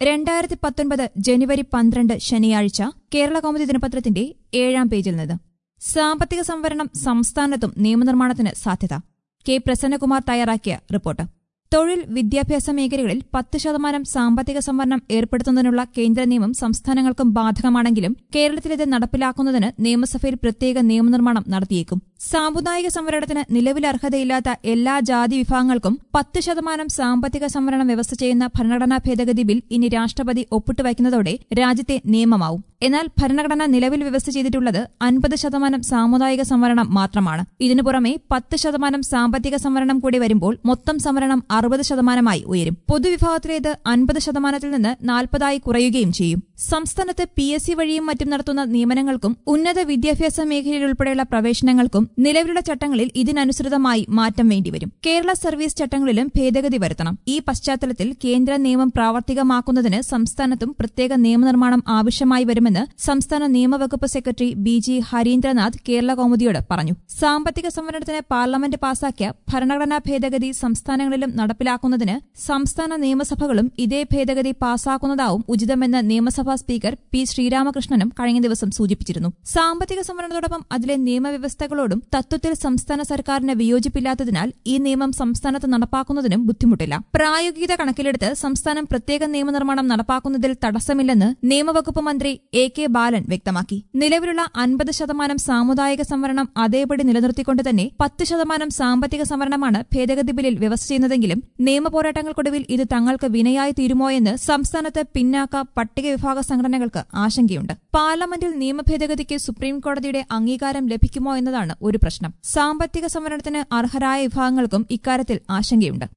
രണ്ടായിരത്തി പത്തൊൻപത് ജനുവരി പന്ത്രണ്ട് ശനിയാഴ്ച കേരള കൗമുദി ദിനപത്രത്തിന്റെ ഏഴാം പേജിൽ നിന്ന് സാമ്പത്തിക സംവരണം സംസ്ഥാനത്തും നിയമനിർമ്മാണത്തിന് സാധ്യത കെ പ്രസന്നകുമാർ തയ്യാറാക്കിയ റിപ്പോർട്ട് തൊഴിൽ വിദ്യാഭ്യാസ മേഖലകളിൽ പത്ത് ശതമാനം സാമ്പത്തിക സംവരണം ഏർപ്പെടുത്തുന്നതിനുള്ള കേന്ദ്ര നിയമം സംസ്ഥാനങ്ങൾക്കും ബാധകമാണെങ്കിലും കേരളത്തിലിത് നടപ്പിലാക്കുന്നതിന് നിയമസഭയിൽ പ്രത്യേക നിയമനിർമ്മാണം നടത്തിയേക്കും സാമുദായിക സംവരണത്തിന് നിലവിൽ അർഹതയില്ലാത്ത എല്ലാ ജാതി വിഭാഗങ്ങൾക്കും പത്ത് ശതമാനം സാമ്പത്തിക സംവരണം വ്യവസ്ഥ ചെയ്യുന്ന ഭരണഘടനാ ഭേദഗതി ബിൽ ഇനി രാഷ്ട്രപതി ഒപ്പിട്ട് വയ്ക്കുന്നതോടെ രാജ്യത്തെ നിയമമാവും എന്നാൽ ഭരണഘടന നിലവിൽ വ്യവസ്ഥ ചെയ്തിട്ടുള്ളത് അൻപത് ശതമാനം സാമുദായിക സംവരണം മാത്രമാണ് ഇതിനു പുറമെ പത്ത് ശതമാനം സാമ്പത്തിക സംവരണം കൂടി വരുമ്പോൾ മൊത്തം സംവരണം അറുപത് ശതമാനമായി ഉയരും പൊതുവിഭാഗത്തിലേത് അൻപത് ശതമാനത്തിൽ നിന്ന് നാൽപ്പതായി കുറയുകയും ചെയ്യും സംസ്ഥാനത്ത് പി എസ് സി വഴിയും മറ്റും നടത്തുന്ന നിയമനങ്ങൾക്കും ഉന്നത വിദ്യാഭ്യാസ മേഖലയിൽ ഉൾപ്പെടെയുള്ള പ്രവേശനങ്ങൾക്കും നിലവിലുള്ള ചട്ടങ്ങളിൽ ഇതിനനുസൃതമായി മാറ്റം വേണ്ടിവരും കേരള സർവീസ് ചട്ടങ്ങളിലും ഭേദഗതി വരുത്തണം ഈ പശ്ചാത്തലത്തിൽ കേന്ദ്ര നിയമം പ്രാവർത്തികമാക്കുന്നതിന് സംസ്ഥാനത്തും പ്രത്യേക നിയമനിർമ്മാണം ആവശ്യമായി വരുമെന്ന് സംസ്ഥാന നിയമവകുപ്പ് secretary B G Harindranath Kerala കൌമുദിയോട് പറഞ്ഞു സാമ്പത്തിക സംവരണത്തിന് പാർലമെന്റ് പാസാക്കിയ ഭരണഘടനാ ഭേദഗതി സംസ്ഥാനങ്ങളിലും നടപ്പിലാക്കുന്നതിന് സംസ്ഥാന നിയമസഭകളും ഇതേ ഭേദഗതി പാസാക്കുന്നതാവും ഉചിതമെന്ന് നിയമസഭാ സ്പീക്കർ പി ശ്രീരാമകൃഷ്ണനും കഴിഞ്ഞ ദിവസം സൂചിപ്പിച്ചിരുന്നു സാമ്പത്തിക സംവരണത്തോടൊപ്പം അതിലെ നിയമവ്യവസ്ഥകളോടും തത്വത്തിൽ സംസ്ഥാന സർക്കാരിന് വിയോജിപ്പില്ലാത്തതിനാൽ ഈ നിയമം സംസ്ഥാനത്ത് നടപ്പാക്കുന്നതിനും ബുദ്ധിമുട്ടില്ല പ്രായോഗികത കണക്കിലെടുത്ത് സംസ്ഥാനം പ്രത്യേക നിയമനിർമ്മാണം നടപ്പാക്കുന്നതിൽ തടസ്സമില്ലെന്ന് നിയമവകുപ്പ് മന്ത്രി എ കെ ബാലൻ വ്യക്തമാക്കി നിലവിലുള്ള അൻപത് ശതമാനം സാമുദായിക സംവരണം അതേപടി നിലനിർത്തിക്കൊണ്ട് തന്നെ പത്ത് ശതമാനം സാമ്പത്തിക സംവരണമാണ് ഭേദഗതി ബില്ലിൽ വ്യവസ്ഥ ചെയ്യുന്നതെങ്കിലും നിയമപോരാട്ടങ്ങൾക്കൊടുവിൽ ഇത് തങ്ങൾക്ക് വിനയായി തീരുമോയെന്ന് സംസ്ഥാനത്ത് പിന്നാക്ക പട്ടിക വിഭാഗ സംഘടനകൾക്ക് ആശങ്കയുണ്ട് പാർലമെന്റിൽ നിയമഭേദഗതിക്ക് സുപ്രീംകോടതിയുടെ അംഗീകാരം ലഭിക്കുമോ എന്നതാണ് ഒരു പ്രശ്നം സാമ്പത്തിക സംവരണത്തിന് അർഹരായ വിഭാഗങ്ങൾക്കും ഇക്കാര്യത്തിൽ ആശങ്കയുണ്ട്